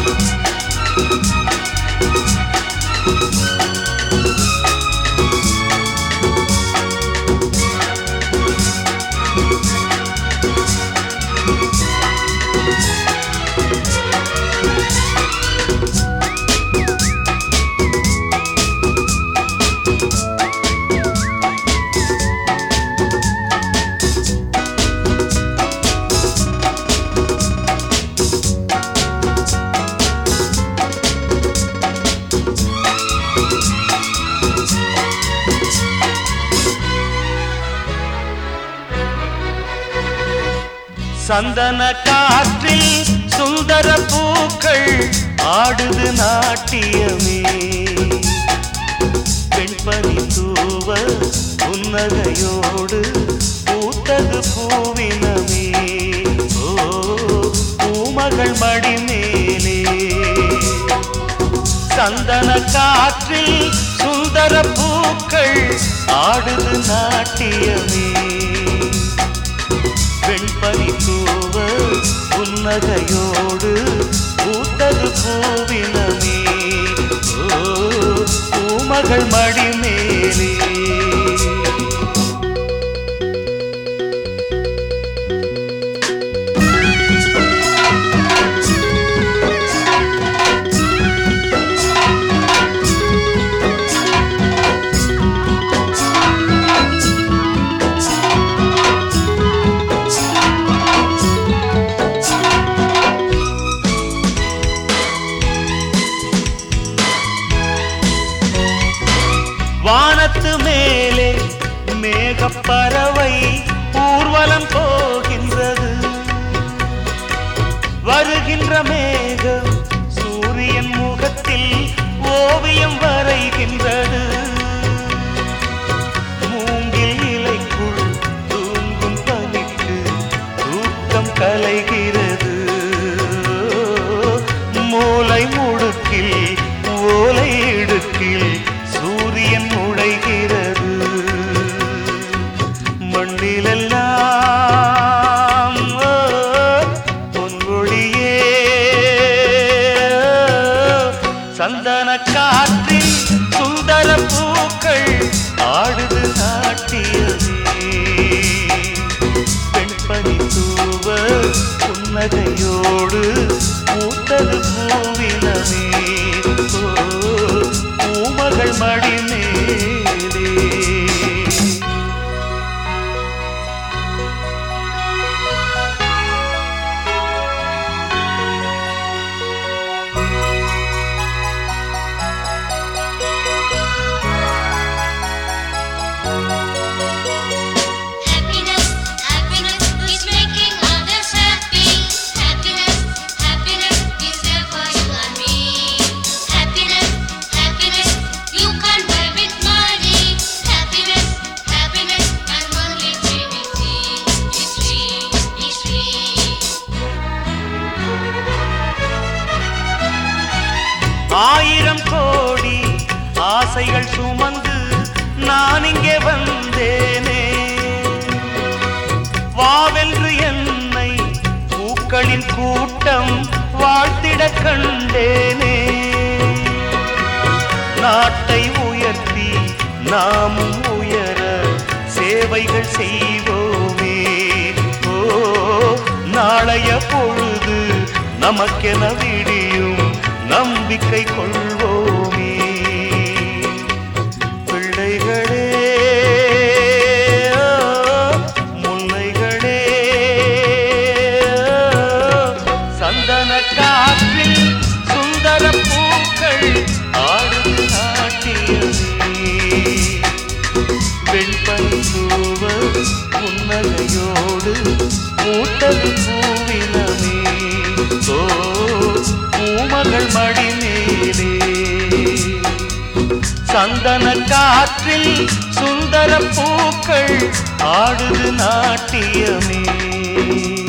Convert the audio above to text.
சந்தன காற்றில் சுந்தர பூக்கள் ஆடுது நாட்டியமே பெண்பனி தூவ புன்னகையோடு பூத்தது பூவினமே ஓ பூமகள் மடி மேலே சந்தன காற்றில் சுந்தர பூக்கள் ஆடுது நாட்டியமே வெண்பனி தூவ புன்னகையோடு பூத்தது பூவினமே ஓ பூமகள் மடி மேலே வானத்து மேலே மேகப்பறவை ஊர்வலம் போகின்றது வருகின்ற மேகம் சூரியன் முகத்தில் ஓவியம் வரைகின்றது மூங்கில் இலைக்குள் தூங்கும் பனிக்கு தூக்கம் கலைகிறது மூளை முடுக்கில் ஓலை இடுக்கில் சூரியன் நுழைகிறது மண்ணிலெல்லாம் ஓ, பொன்மொழியே சந்தன காற்றில் சுந்தர பூக்கள் ஆடுது நாட்டியமே பெண்பனி தூவ புன்னகையோடு பூத்தது பூவினமே ஓ, பூமகள் மடி மேலே Happiness, happiness is making others happy. Happiness, happiness is there for you and me. Happiness, happiness you can buy with money. Happiness, happiness can only be with me. It's free, it's free. ஆயிரம் கோடி ஆசைகள் சுமந்து நான் இங்கே வந்தேனே வாவென்று என்னை பூக்களின் கூட்டம் வாழ்த்திட கண்டேனே நாட்டை உயர்த்தி நாமும் உயர சேவைகள் செய்வோமே ஓ நாளைய பொழுது நமக்கென விடியும் நம்பிக்கை கொள்வோமே பிள்ளைகளே ஓ, முல்லைகளே ஓ, சந்தன காற்றில் சுந்தர பூக்கள் ஆடும் நாட்டியமே வெண்பனி தூவ புன்னகையோடு மூட்டது பூவினமே ஓ பூமகள் மடி மேலே சந்தன காற்றில் சுந்தர பூக்கள் ஆடுது நாட்டியமே